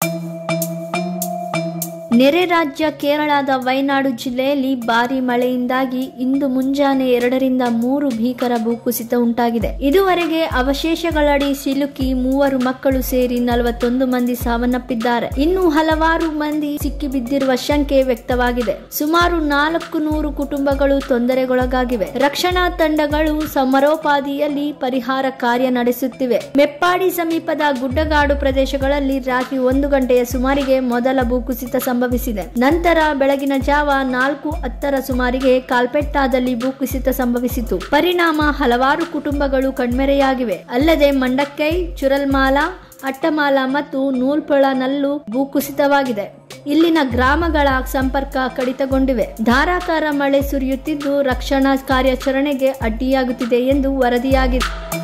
ನೆರೆ ರಾಜ್ಯ ಕೇರಳದ ವಯನಾಡು ಜಿಲ್ಲೆಯಲ್ಲಿ ಭಾರಿ ಮಳೆಯಿಂದಾಗಿ ಇಂದು ಮುಂಜಾನೆ ಎರಡರಿಂದ ಮೂರು ಭೀಕರ ಭೂಕುಸಿತ ಉಂಟಾಗಿದೆ ಇದುವರೆಗೆ ಅವಶೇಷಗಳಡಿ ಸಿಲುಕಿ ಮೂವರು ಮಕ್ಕಳು ಸೇರಿ ನಲವತ್ತೊಂದು ಮಂದಿ ಸಾವನ್ನಪ್ಪಿದ್ದಾರೆ ಇನ್ನು ಹಲವಾರು ಮಂದಿ ಸಿಕ್ಕಿಬಿದ್ದಿರುವ ಶಂಕೆ ವ್ಯಕ್ತವಾಗಿದೆ ಸುಮಾರು ನಾಲ್ಕು ನೂರು ಕುಟುಂಬಗಳು ತೊಂದರೆಗೊಳಗಾಗಿವೆ ರಕ್ಷಣಾ ತಂಡಗಳು ಸಮರೋಪಾದಿಯಲ್ಲಿ ಪರಿಹಾರ ಕಾರ್ಯ ನಡೆಸುತ್ತಿವೆ ಮೆಪ್ಪಾಡಿ ಸಮೀಪದ ಗುಡ್ಡಗಾಡು ಪ್ರದೇಶಗಳಲ್ಲಿ ರಾತ್ರಿ ಒಂದು ಗಂಟೆಯ ಸುಮಾರಿಗೆ ಮೊದಲ ಭೂಕುಸಿತ ಸಂಭವಿಸಿದೆ ನಂತರ ಬೆಳಗಿನ ಜಾವ ನಾಲ್ಕು ಹತ್ತರ ಸುಮಾರಿಗೆ ಕಾಲ್ಪೆಟ್ಟಾದಲ್ಲಿ ಭೂಕುಸಿತ ಸಂಭವಿಸಿತು ಪರಿಣಾಮ ಹಲವಾರು ಕುಟುಂಬಗಳು ಕಣ್ಮೆರೆಯಾಗಿವೆ ಅಲ್ಲದೆ ಮಂಡಕ್ಕೈ ಚುರಲ್ಮಾಲ ಅಟ್ಟಮಾಲ ಮತ್ತು ನೂಲ್ಪೊಳನಲ್ಲೂ ಭೂಕುಸಿತವಾಗಿದೆ ಇಲ್ಲಿನ ಗ್ರಾಮಗಳ ಸಂಪರ್ಕ ಕಡಿತಗೊಂಡಿವೆ ಧಾರಾಕಾರ ಮಳೆ ಸುರಿಯುತ್ತಿದ್ದು ರಕ್ಷಣಾ ಕಾರ್ಯಾಚರಣೆಗೆ ಅಡ್ಡಿಯಾಗುತ್ತಿದೆ ಎಂದು ವರದಿಯಾಗಿದೆ